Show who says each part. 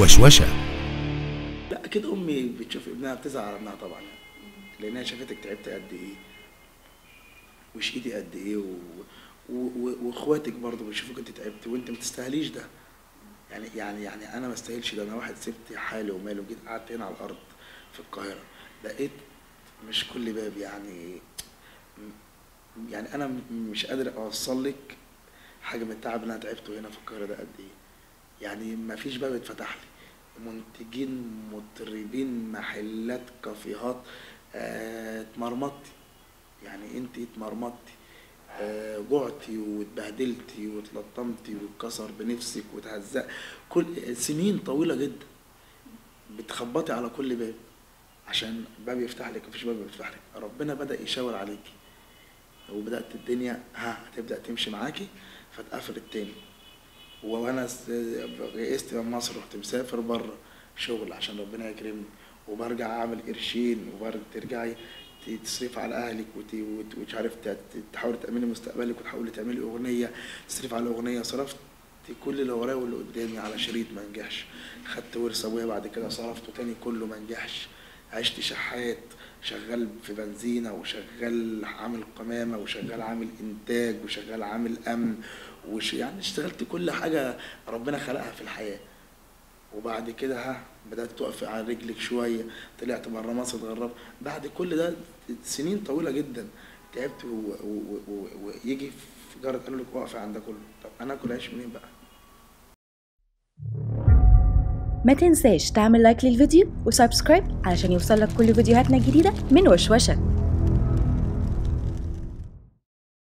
Speaker 1: وشوشة
Speaker 2: لا اكيد امي بتشوف ابنها بتزعل على ابنها طبعا يعني لانها شافتك تعبت قد ايه وشقيتي قد ايه و... و... و... واخواتك برضه بيشوفوك انت تعبت وانت ما تستاهليش ده يعني يعني يعني انا ما استاهلش ده انا واحد سبت حالي ومالي وجيت قعدت هنا على الارض في القاهره لقيت مش كل باب يعني يعني انا م- مش قادر اوصل لك حجم التعب اللي انا تعبته هنا في القاهره ده قد ايه يعني ما فيش باب اتفتح لي منتجين مطربين محلات كافيهات آه، اتمرمطتي يعني انت اتمرمطتي آه، جعتي واتبهدلتي واتلطمتي واتكسر بنفسك وتهزق كل سنين طويله جدا بتخبطي على كل باب عشان باب يفتح لك مفيش باب يفتح لك ربنا بدا يشاور عليكي وبدات الدنيا ها هتبدا تمشي معاكي فتقفل التاني وانا س- يئست من مصر رحت مسافر بره شغل عشان ربنا يكرمني وبرجع اعمل قرشين وترجعي تصرف على اهلك وت- وت- ومش عارف ت- تحاولي تعملي مستقبلك وتحاولي تعملي اغنيه تصرف على الاغنيه صرفت كل اللي ورايا واللي قدامي على شريط ما نجحش خدت ورث ابويا بعد كده صرفته تاني كله ما نجحش عشت شحات شغال في بنزينة وشغال عامل قمامة وشغال عامل إنتاج وشغال عامل أمن وش يعني اشتغلت كل حاجة ربنا خلقها في الحياة وبعد كده ها بدأت تقف على رجلك شوية طلعت بره مصر اتغربت بعد كل ده سنين طويلة جدا تعبت و- و- و- ويجي في جارة قالوا لك اقفي عند ده كله طب أنا آكل عيش منين بقى؟
Speaker 3: ما تنساش تعمل لايك للفيديو وسبسكرايب علشان يوصلك كل فيديوهاتنا الجديدة من وشوشة